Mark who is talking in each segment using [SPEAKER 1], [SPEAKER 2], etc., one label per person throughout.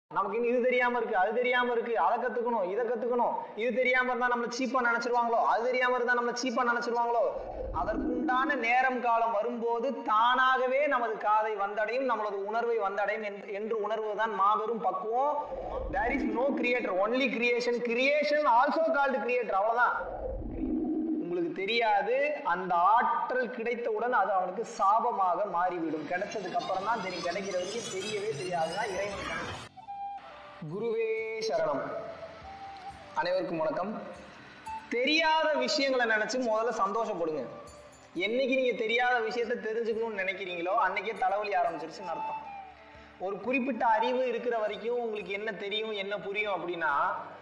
[SPEAKER 1] நமக்கு இன்னும் இது தெரியாம இருக்கு அது தெரியாம இருக்கு அதை கத்துக்கணும் இதை கத்துக்கணும் இது தெரியாம இருந்தா நம்மள சீப்பா நினைச்சிருவாங்களோ அது தெரியாம இருந்தா நம்மள சீப்பா நினைச்சிருவாங்களோ அதற்குண்டான நேரம் காலம் வரும்போது தானாகவே நமது காதை வந்தடையும் நம்மளது உணர்வை வந்தடையும் என்று- என்று உணர்வுதான் மாபெரும் பக்குவம் there is no creator only creation creation also called creator அவ்வளவுதான் உங்களுக்கு தெரியாது அந்த ஆற்றல் கிடைத்தவுடன் அது அவனுக்கு சாபமாக மாறிவிடும் கிடைச்சதுக்கு அப்புறம் தான் தெரியும் கிடைக்கிற வரைக்கும் தெரியவே தெரியாதுதான் இறைவன் கணக்கு. குருவே சரணம் அனைவருக்கும் வணக்கம் தெரியாத விஷயங்களை நினைச்சு முதல்ல சந்தோஷப்படுங்க என்னைக்கு நீங்க தெரியாத விஷயத்த தெரிஞ்சுக்கணும்னு நினைக்கிறீங்களோ அன்னைக்கே தலைவலி ஆரம்பிச்சிருச்சுன்னு அர்த்தம் ஒரு குறிப்பிட்ட அறிவு இருக்கிற வரைக்கும் உங்களுக்கு என்ன தெரியும் என்ன புரியும் அப்படின்னா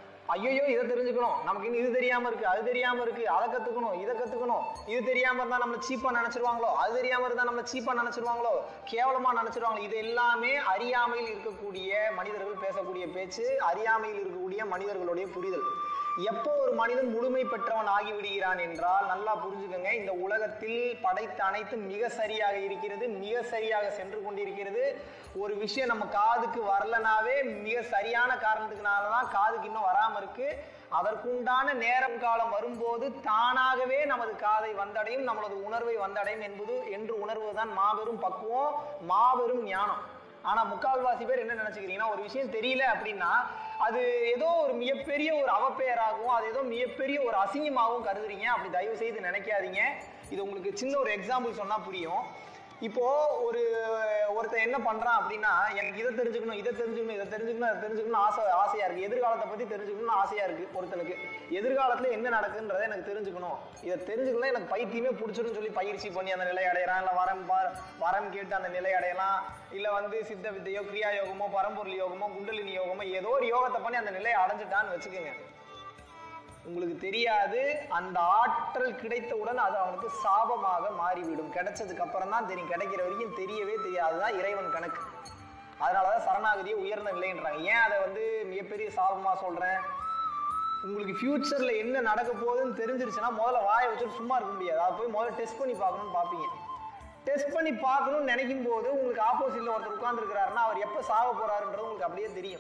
[SPEAKER 1] ஐயோ இதை தெரிஞ்சுக்கணும் நமக்கு இன்னும் இது தெரியாம இருக்கு அது தெரியாம இருக்கு அதை கத்துக்கணும் இதை கத்துக்கணும் இது தெரியாம இருந்தா நம்மள சீப்பா நினைச்சிருவாங்களோ அது தெரியாம இருந்தா நம்மள சீப்பா நினைச்சிருவாங்களோ கேவலமா நினைச்சிருவாங்களோ இது எல்லாமே அறியாமையில் இருக்கக்கூடிய மனிதர்கள் பேசக்கூடிய பேச்சு அறியாமையில் இருக்கக்கூடிய மனிதர்களுடைய புரிதல் எப்போ ஒரு மனிதன் முழுமை பெற்றவன் ஆகிவிடுகிறான் என்றால் நல்லா புரிஞ்சுக்கங்க இந்த உலகத்தில் படைத்த அனைத்தும் மிக சரியாக இருக்கிறது மிக சரியாக சென்று கொண்டிருக்கிறது ஒரு விஷயம் நம்ம காதுக்கு வரலனாவே மிக சரியான காரணத்துக்குனால தான் காதுக்கு இன்னும் வராம இருக்கு அதற்குண்டான நேரம் காலம் வரும்போது தானாகவே நமது காதை வந்தடையும் நம்மளது உணர்வை வந்தடையும் என்பது என்று உணர்வதுதான் மாபெரும் பக்குவம் மாபெரும் ஞானம் ஆனா முக்கால்வாசி பேர் என்ன நினைச்சுக்கிறீங்கன்னா ஒரு விஷயம் தெரியல அப்படின்னா அது ஏதோ ஒரு மிகப்பெரிய ஒரு அவப்பெயராகவும் அது ஏதோ மிகப்பெரிய ஒரு அசிங்கமாகவும் கருதுறீங்க அப்படி தயவு செய்து நினைக்காதீங்க இது உங்களுக்கு சின்ன ஒரு எக்ஸாம்பிள் சொன்னா புரியும் இப்போ ஒரு ஒருத்தன் என்ன பண்றான் அப்படின்னா எனக்கு இதை தெரிஞ்சுக்கணும் இதை தெரிஞ்சுக்கணும் இதை தெரிஞ்சுக்கணும் அதை தெரிஞ்சுக்கணும் ஆசை ஆசையா இருக்கு எதிர்காலத்தை பத்தி தெரிஞ்சுக்கணும்னு ஆசையா இருக்கு ஒருத்தனுக்கு எதிர்காலத்துல என்ன நடக்குன்றதை எனக்கு தெரிஞ்சுக்கணும் இதை தெரிஞ்சுக்கலாம் எனக்கு பைத்தியமே பிடிச்சிருன்னு சொல்லி பயிற்சி பண்ணி அந்த நிலை அடையறான் இல்ல வரம் பார் வரம் கேட்டு அந்த நிலை அடையலாம் இல்ல வந்து சித்த வித்தையோ கிரியா யோகமோ பரம்பொருள் யோகமோ குண்டலினி யோகமோ ஏதோ ஒரு யோகத்தை பண்ணி அந்த நிலையை அடைஞ்சிட்டான்னு வச்சுக்கோங்க உங்களுக்கு தெரியாது அந்த ஆற்றல் கிடைத்தவுடன் அது அவனுக்கு சாபமாக மாறிவிடும் கிடைச்சதுக்கு அப்புறம் தான் தெரியும் கிடைக்கிற வரைக்கும் தெரியவே தெரியாதுதான் இறைவன் கணக்கு அதனாலதான் சரணாகதியை உயர்ந்த நிலைன்றாங்க ஏன் அதை வந்து மிகப்பெரிய சாபமா சொல்றேன் உங்களுக்கு ஃபியூச்சர்ல என்ன நடக்க போகுதுன்னு தெரிஞ்சிருச்சுன்னா முதல்ல வாயை வச்சுட்டு சும்மா இருக்க முடியாது அதை போய் முதல்ல டெஸ்ட் பண்ணி பார்க்கணும்னு பார்ப்பீங்க டெஸ்ட் பண்ணி பார்க்கணும்னு நினைக்கும் போது உங்களுக்கு ஆப்போசிட்ல ஒருத்தர் உட்கார்ந்துருக்கிறாருன்னா அவர் எப்போ சாக போறாருன்றது உங்களுக்கு அப்படியே தெரியும்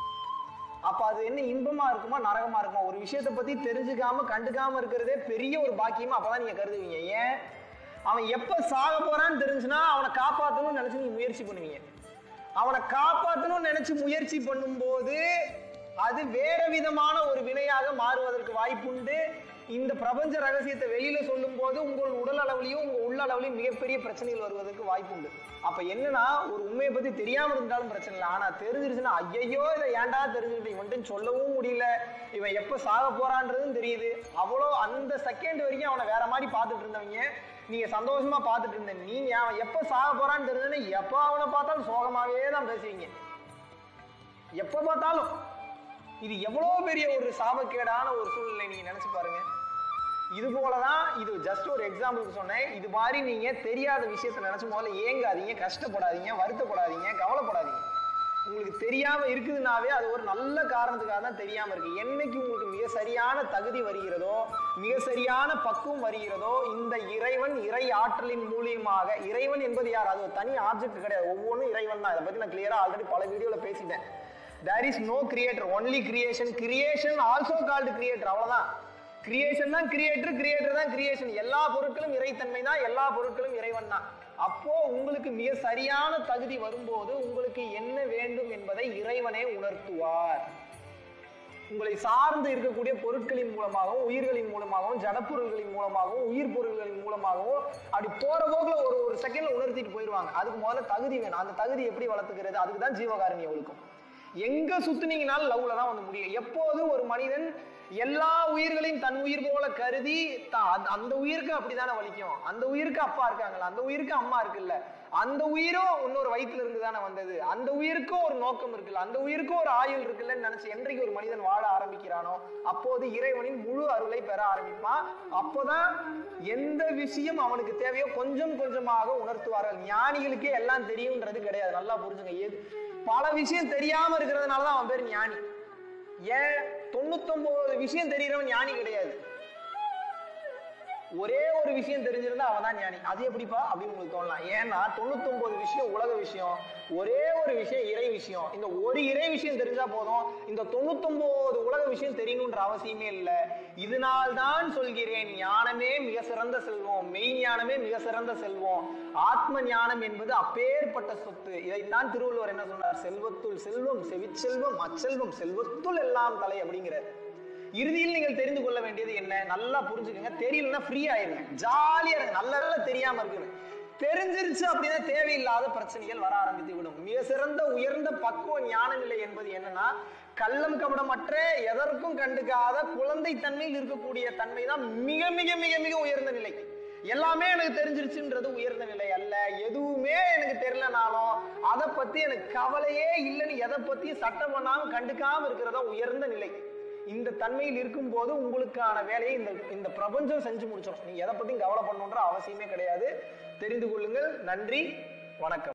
[SPEAKER 1] அப்ப அது என்ன இன்பமா இருக்குமா நரகமா இருக்குமா ஒரு விஷயத்தை பத்தி தெரிஞ்சுக்காம கண்டுக்காம இருக்கிறதே பெரிய ஒரு பாக்கியமா அப்பதான் நீங்க கருதுவீங்க ஏன் அவன் எப்ப சாக போறான்னு தெரிஞ்சுன்னா அவனை காப்பாத்தணும்னு நினைச்சு நீங்க முயற்சி பண்ணுவீங்க அவனை காப்பாத்தணும்னு நினைச்சு முயற்சி பண்ணும்போது அது வேற விதமான ஒரு வினையாக மாறுவதற்கு வாய்ப்புண்டு இந்த பிரபஞ்ச ரகசியத்தை வெளியில சொல்லும் போது உங்கள் உடல் அளவுலையும் உங்க உள்ள அளவுலையும் மிகப்பெரிய பிரச்சனைகள் வருவதற்கு வாய்ப்புண்டு அப்ப என்னன்னா ஒரு உண்மையை பத்தி தெரியாம இருந்தாலும் பிரச்சனை இல்லை ஆனா தெரிஞ்சிருச்சுன்னா ஐயையோ இதை ஏன்டா தெரிஞ்சுக்கிட்டு இவன்ட்டு சொல்லவும் முடியல இவன் எப்ப சாக போறான்றதும் தெரியுது அவ்வளோ அந்த செகண்ட் வரைக்கும் அவனை வேற மாதிரி பார்த்துட்டு இருந்தவங்க நீங்க சந்தோஷமா பார்த்துட்டு இருந்த நீங்க அவன் எப்ப சாக போறான்னு தெரிஞ்சதுன்னா எப்ப அவனை பார்த்தாலும் சோகமாவே தான் பேசுவீங்க எப்ப பார்த்தாலும் இது எவ்வளவு பெரிய ஒரு சாபக்கேடான ஒரு சூழ்நிலை நீங்க நினைச்சு பாருங்க இது போலதான் இது ஜஸ்ட் ஒரு எக்ஸாம்பிளுக்கு சொன்னேன் இது மாதிரி நீங்க தெரியாத விஷயத்த நினைச்சு முதல்ல ஏங்காதீங்க கஷ்டப்படாதீங்க வருத்தப்படாதீங்க கவலைப்படாதீங்க உங்களுக்கு தெரியாம இருக்குதுனாவே அது ஒரு நல்ல காரணத்துக்காக தான் தெரியாம இருக்கு என்னைக்கு உங்களுக்கு மிக சரியான தகுதி வருகிறதோ மிக சரியான பக்குவம் வருகிறதோ இந்த இறைவன் இறை ஆற்றலின் மூலியமாக இறைவன் என்பது யார் அது ஒரு தனி ஆப்ஜெக்ட் கிடையாது ஒவ்வொன்றும் இறைவன் தான் இதை பத்தி நான் கிளியரா ஆல்ரெடி பல வீடியோல பேசிட்டேன் there is no creator only creation creation also called creator அவ்வளவுதான் கிரியேஷன் தான் கிரியேட்டர் கிரியேட்டர் தான் கிரியேஷன் எல்லா பொருட்களும் இறைத்தன்மை தான் எல்லா பொருட்களும் இறைவன் தான் அப்போ உங்களுக்கு மிக சரியான தகுதி வரும்போது உங்களுக்கு என்ன வேண்டும் என்பதை இறைவனே உணர்த்துவார் உங்களை சார்ந்து இருக்கக்கூடிய பொருட்களின் மூலமாகவும் உயிர்களின் மூலமாகவும் ஜடப்பொருள்களின் மூலமாகவும் உயிர் பொருள்களின் மூலமாகவும் அப்படி போற போக்குல ஒரு ஒரு செகண்ட்ல உணர்த்திட்டு போயிடுவாங்க அதுக்கு முதல்ல தகுதி வேணும் அந்த தகுதி எப்படி வளர்த்துக்கிறது அதுக்கு தான் ஜீவகாரணி ஒழுக்கம் எங்க சுத்துனீங்கனாலும் லவ்ல தான் வந்து முடியும் எப்போது ஒரு மனிதன் எல்லா உயிர்களையும் தன் உயிர் போல கருதி த- அந்த- அந்த உயிருக்கு அப்படிதானே வலிக்கும் அந்த உயிருக்கு அப்பா இருக்காங்கல்ல அந்த உயிருக்கு அம்மா இருக்குல்ல அந்த உயிரும் இன்னொரு வயிற்றுல இருந்து தானே வந்தது அந்த உயிருக்கும் ஒரு நோக்கம் இருக்குல்ல அந்த உயிருக்கும் ஒரு ஆயுள் இருக்குல்லன்னு நினைச்சு என்றைக்கு ஒரு மனிதன் வாழ ஆரம்பிக்கிறானோ அப்போது இறைவனின் முழு அருளை பெற ஆரம்பிப்பான் அப்போதான் எந்த விஷயம் அவனுக்கு தேவையோ கொஞ்சம் கொஞ்சமாக உணர்த்துவார்கள் ஞானிகளுக்கே எல்லாம் தெரியும்ன்றது கிடையாது நல்லா புரிஞ்சுங்க எது பல விஷயம் தெரியாம இருக்கிறதுனால தான் அவன் பேர் ஞானி ஏன் தொண்ணூத்தொன்பது விஷயம் தெரியறவன் ஞானி கிடையாது ஒரே ஒரு விஷயம் தெரிஞ்சிருந்தா அவன் தான் ஞானி அது எப்படிப்பா அப்படின்னு உங்களுக்கு தோணலாம் ஏன்னா தொண்ணூத்தொன்பது விஷயம் உலக விஷயம் ஒரே ஒரு விஷயம் இறை விஷயம் இந்த ஒரு இறை விஷயம் தெரிஞ்சா போதும் இந்த தொண்ணூத்தொன்பது உலக விஷயம் தெரியணுன்ற அவசியமே இல்லை இதனால் தான் சொல்கிறேன் ஞானமே மிக சிறந்த செல்வம் மெய் ஞானமே மிக சிறந்த செல்வம் ஆத்ம ஞானம் என்பது அப்பேற்பட்ட சொத்து இதைத்தான் திருவள்ளுவர் என்ன சொன்னார் செல்வத்துள் செல்வம் செவிச்செல்வம் அச்செல்வம் செல்வத்துள் எல்லாம் தலை அப்படிங்கிறார் இறுதியில் நீங்கள் தெரிந்து கொள்ள வேண்டியது என்ன நல்லா புரிஞ்சுக்கங்க தெரியலன்னா ஃப்ரீ ஆயிருங்க ஜாலியா இருங்க நல்ல நல்ல தெரியாம இருக்குன்னு தெரிஞ்சிருச்சு அப்படின்னா தேவையில்லாத பிரச்சனைகள் வர ஆரம்பித்து விடும் மிக சிறந்த உயர்ந்த பக்குவ ஞான நிலை என்பது என்னன்னா கள்ளம் கபடமற்ற எதற்கும் கண்டுக்காத குழந்தை தன்மையில் இருக்கக்கூடிய தன்மை தான் மிக மிக மிக மிக உயர்ந்த நிலை எல்லாமே எனக்கு தெரிஞ்சிருச்சுன்றது உயர்ந்த நிலை அல்ல எதுவுமே எனக்கு தெரியலனாலும் அதை பத்தி எனக்கு கவலையே இல்லைன்னு எதை பத்தியும் சட்டம் பண்ணாம கண்டுக்காம இருக்கிறதா உயர்ந்த நிலை இந்த தன்மையில் இருக்கும்போது உங்களுக்கான வேலையை இந்த இந்த பிரபஞ்சம் செஞ்சு முடிச்சிடும் நீங்க எதை பத்தியும் கவலை பண்ணணுன்ற அவசியமே கிடையாது தெரிந்து கொள்ளுங்கள் நன்றி வணக்கம்